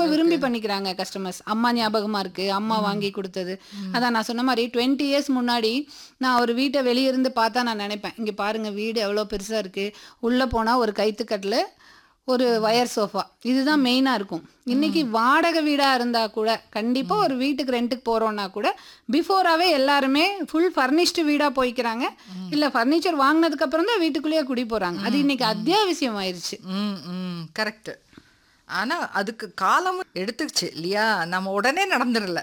விரும்பி பண்ணிக்கிறாங்க கஸ்டமர்ஸ் அம்மா ஞாபகமா இருக்கு அம்மா வாங்கி கொடுத்தது அதான் நான் சொன்ன மாதிரி டுவெண்ட்டி இயர்ஸ் முன்னாடி நான் ஒரு வீட்டை வெளிய இருந்து பார்த்தா நான் நினைப்பேன் இங்க பாருங்க வீடு எவ்வளோ பெருசா இருக்கு உள்ள போனா ஒரு கைத்துக்கட்டில் ஒரு வயர் சோஃபா இதுதான் மெயினா இருக்கும் இன்னைக்கு வாடகை வீடா இருந்தா கூட கண்டிப்பா ஒரு வீட்டுக்கு ரெண்ட்டுக்கு போறோம்னா கூட பிஃபோராவே எல்லாருமே ஃபுல் ஃபர்னிஷ்டு வீடா போய்க்கிறாங்க இல்ல ஃபர்னிச்சர் வாங்கினதுக்கு அப்புறம் தான் வீட்டுக்குள்ளேயே குடி போறாங்க அது இன்னைக்கு அத்தியாவசியம் ஆயிருச்சு ம் ம் கரெக்ட் ஆனா அதுக்கு காலம் எடுத்துக்கிச்சு இல்லையா நம்ம உடனே நடந்துடல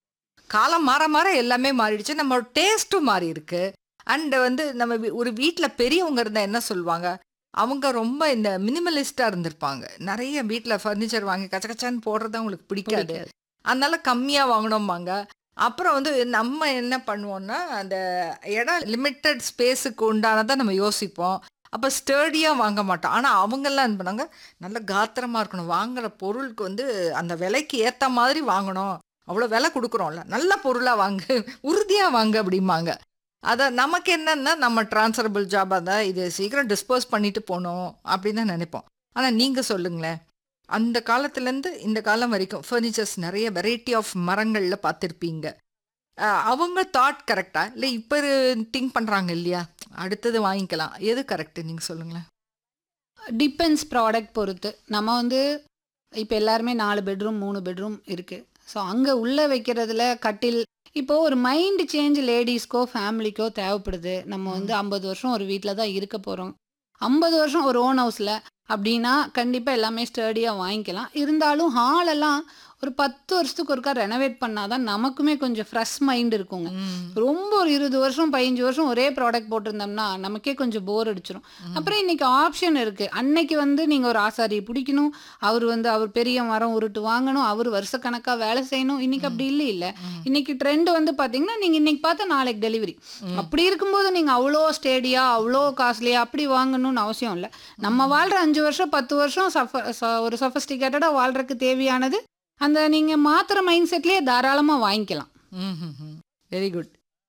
காலம் மாற மாற எல்லாமே மாறிடுச்சு நம்ம டேஸ்ட்டும் மாறி இருக்கு அண்ட் வந்து நம்ம வீ- ஒரு வீட்டில் பெரியவங்க இருந்தால் என்ன சொல்லுவாங்க அவங்க ரொம்ப இந்த மினிமலிஸ்டாக இருந்திருப்பாங்க நிறைய வீட்டில் ஃபர்னிச்சர் வாங்கி கச்ச கச்சான்னு போடுறது அவங்களுக்கு பிடிக்காது பிடிக்காது. அதனால கம்மியாக வாங்கினோம்பாங்க அப்புறம் வந்து நம்ம என்ன பண்ணுவோம்னா அந்த இடம் லிமிட்டட் ஸ்பேஸுக்கு உண்டானதை நம்ம யோசிப்போம் அப்போ ஸ்டேடியாக வாங்க மாட்டோம் ஆனால் அவங்கெல்லாம் என்ன பண்ணாங்க நல்ல காத்திரமாக இருக்கணும் வாங்குற பொருளுக்கு வந்து அந்த விலைக்கு ஏற்ற மாதிரி வாங்கணும் அவ்வளோ விலை கொடுக்குறோம்ல நல்ல பொருளாக வாங்கு உறுதியாக வாங்க அப்படிம்பாங்க அதை நமக்கு என்னன்னா நம்ம டிரான்ஸ்ஃபரபிள் ஜாபாக தான் இது சீக்கிரம் டிஸ்போஸ் பண்ணிட்டு போகணும் அப்படின்னு தான் நினைப்போம் ஆனால் நீங்கள் சொல்லுங்களேன் அந்த காலத்துலேருந்து இந்த காலம் வரைக்கும் ஃபர்னிச்சர்ஸ் நிறைய வெரைட்டி ஆஃப் மரங்களில் பார்த்துருப்பீங்க அஹ் அவங்க தாட் கரெக்டா இல்லை இப்போ திங்க் பண்ணுறாங்க இல்லையா அடுத்தது வாங்கிக்கலாம் எது கரெக்டு நீங்கள் சொல்லுங்களேன் டிபெண்ட்ஸ் ப்ராடக்ட் பொறுத்து நம்ம வந்து இப்போ எல்லாருமே நாலு பெட்ரூம் மூணு பெட்ரூம் இருக்கு ஸோ அங்கே உள்ளே வைக்கிறதுல கட்டில் இப்போ ஒரு மைண்ட் சேஞ்ச் லேடிஸ்க்கோ ஃபேமிலிக்கோ தேவைப்படுது நம்ம வந்து ஐம்பது வருஷம் ஒரு வீட்டில் தான் இருக்க போகிறோம் ஐம்பது வருஷம் ஒரு ஓன் ஹவுஸில் அப்படின்னா கண்டிப்பாக எல்லாமே ஸ்டடியாக வாங்கிக்கலாம் இருந்தாலும் ஹாலெல்லாம் ஒரு பத்து வருஷத்துக்கு ஒருக்கா ரெனோவேட் பண்ணாதான் நமக்குமே கொஞ்சம் ஃப்ரெஷ் மைண்ட் இருக்குங்க ரொம்ப ஒரு இருபது வருஷம் பதினஞ்சு வருஷம் ஒரே ப்ராடக்ட் போட்டிருந்தோம்னா நமக்கே கொஞ்சம் போர் அடிச்சிடும் அப்புறம் இன்னைக்கு ஆப்ஷன் இருக்கு அன்னைக்கு வந்து நீங்க ஒரு ஆசாரி பிடிக்கணும் அவர் வந்து அவர் பெரிய மரம் உருட்டு வாங்கணும் அவர் வருஷக்கணக்கா வேலை செய்யணும் இன்னைக்கு அப்படி இல்லை இல்ல இன்னைக்கு ட்ரெண்ட் வந்து பாத்தீங்கன்னா நீங்க இன்னைக்கு பார்த்தா நாளைக்கு டெலிவரி அப்படி இருக்கும்போது நீங்க அவ்வளோ ஸ்டேடியா அவ்வளோ காஸ்ட்லியா அப்படி வாங்கணும்னு அவசியம் இல்லை நம்ம வாழ்ற அஞ்சு வருஷம் பத்து வருஷம் சஃப- ச- ஒரு சொஃபஸ்டிகேட்டடா வாழ்றதுக்கு தேவையானது அந்த நீங்க மாத்துற மைண்ட் செட்லயே தாராளமா வாங்கிக்கலாம் ம் வெரி குட்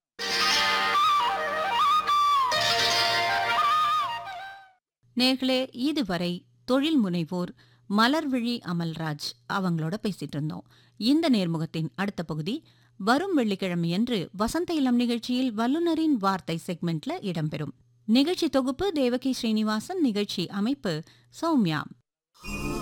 நேர்களே இதுவரை தொழில் முனைவோர் மலர்விழி அமல்ராஜ் அவங்களோட பேசிட்டு இருந்தோம் இந்த நேர்முகத்தின் அடுத்த பகுதி வரும் வெள்ளிக்கிழமையன்று வசந்த இளம் நிகழ்ச்சியில் வல்லுனரின் வார்த்தை செக்மெண்ட்ல இடம்பெறும் நிகழ்ச்சி தொகுப்பு தேவகி ஸ்ரீனிவாசன் நிகழ்ச்சி அமைப்பு சௌமியா